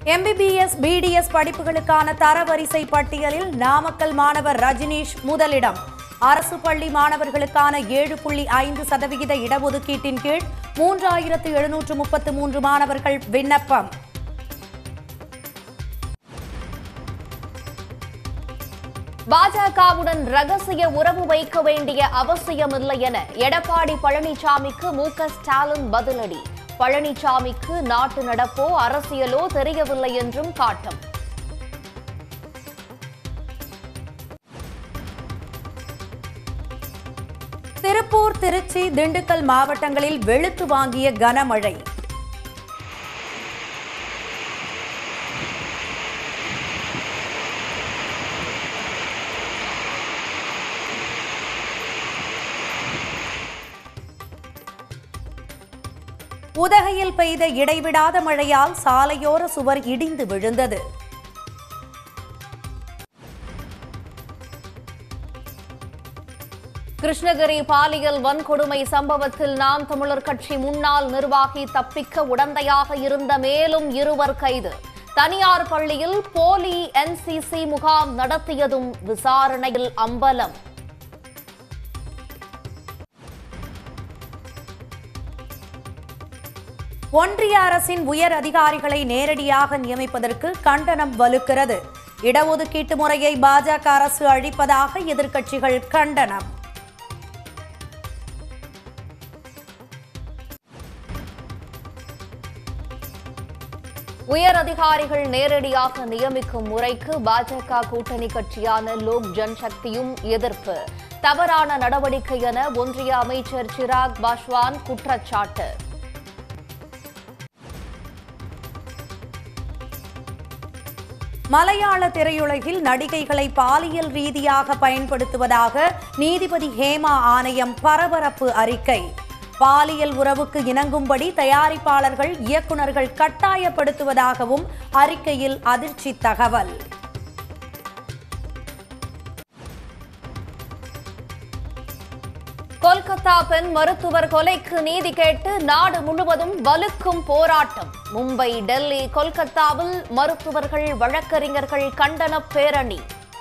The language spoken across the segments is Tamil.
எம்பிபிஎஸ் பிடிஎஸ் படிப்புகளுக்கான தரவரிசை பட்டியலில் நாமக்கல் மாணவர் ரஜினீஷ் முதலிடம் அரசு பள்ளி மாணவர்களுக்கான ஏழு புள்ளி ஐந்து சதவிகித இடஒதுக்கீட்டின் கீழ் மூன்றாயிரத்து எழுநூற்று முப்பத்து மூன்று மாணவர்கள் விண்ணப்பம் பாஜகவுடன் ரகசிய உறவு வைக்க வேண்டிய அவசியமில்லை என எடப்பாடி பழனிசாமிக்கு மு க ஸ்டாலின் பதிலடி பழனிசாமிக்கு நாட்டு நடப்போ அரசியலோ தெரியவில்லை என்றும் காட்டம் திருப்பூர் திருச்சி திண்டுக்கல் மாவட்டங்களில் வெளுத்து வாங்கிய கனமழை உதகையில் பெய்த இடைவிடாத மழையால் சாலையோர சுவர் இடிந்து விழுந்தது கிருஷ்ணகிரி பாலியல் வன்கொடுமை சம்பவத்தில் நாம் தமிழர் கட்சி முன்னாள் நிர்வாகி தப்பிக்க உடந்தையாக இருந்த மேலும் இருவர் கைது தனியார் பள்ளியில் போலி என்சிசி முகாம் நடத்தியதும் விசாரணையில் அம்பலம் ஒன்றிய அரசின் உயர் அதிகாரிகளை நேரடியாக நியமிப்பதற்கு கண்டனம் வலுக்கிறது இடஒதுக்கீட்டு முறையை பாஜக அரசு அழிப்பதாக எதிர்க்கட்சிகள் கண்டனம் உயர் அதிகாரிகள் நேரடியாக நியமிக்கும் முறைக்கு பாஜக கூட்டணி கட்சியான லோக் ஜன்சக்தியும் எதிர்ப்பு தவறான நடவடிக்கை என ஒன்றிய அமைச்சர் சிராக் பாஸ்வான் குற்றச்சாட்டு மலையாள திரையுலகில் நடிகைகளை பாலியல் ரீதியாக பயன்படுத்துவதாக நீதிபதி ஹேமா ஆணையம் பரபரப்பு அறிக்கை பாலியல் உறவுக்கு இணங்கும்படி தயாரிப்பாளர்கள் இயக்குனர்கள் கட்டாயப்படுத்துவதாகவும் அறிக்கையில் அதிர்ச்சி தகவல் கொல்கத்தா பெண் மருத்துவர் கொலைக்கு நீதி கேட்டு நாடு முழுவதும் வலுக்கும் போராட்டம் மும்பை டெல்லி கொல்கத்தாவில் மருத்துவர்கள் வழக்கறிஞர்கள் கண்டன பேரணி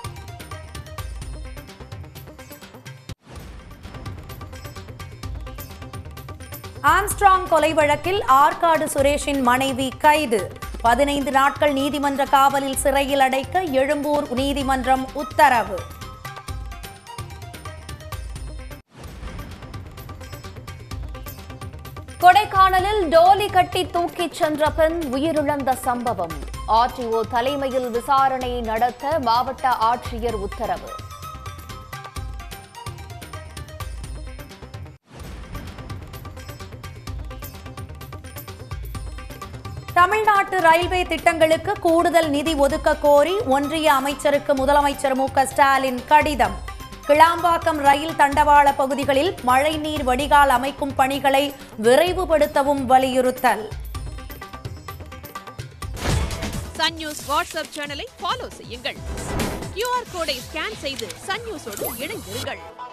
ஆம்ஸ்ட்ராங் கொலை வழக்கில் ஆற்காடு சுரேஷின் மனைவி கைது பதினைந்து நாட்கள் நீதிமன்ற காவலில் சிறையில் அடைக்க எழும்பூர் நீதிமன்றம் உத்தரவு கொடைக்கானலில் டோலி கட்டி தூக்கிச் சென்ற பெண் உயிரிழந்த சம்பவம் ஆர்டிஓ தலைமையில் விசாரணை நடத்த மாவட்ட ஆட்சியர் உத்தரவு தமிழ்நாட்டு ரயில்வே திட்டங்களுக்கு கூடுதல் நிதி ஒதுக்க கோரி ஒன்றிய அமைச்சருக்கு முதலமைச்சர் மு க ஸ்டாலின் கடிதம் கிளாம்பாக்கம் ரயில் தண்டவாள பகுதிகளில் மழைநீர் வடிகால் அமைக்கும் பணிகளை விரைவுபடுத்தவும் வலியுறுத்தல் சன் நியூஸ் வாட்ஸ்அப் சேனலை ஃபாலோ செய்யுங்கள் கியூஆர் கோடை ஸ்கேன் செய்து சன் நியூஸோடு இணைந்திருங்கள்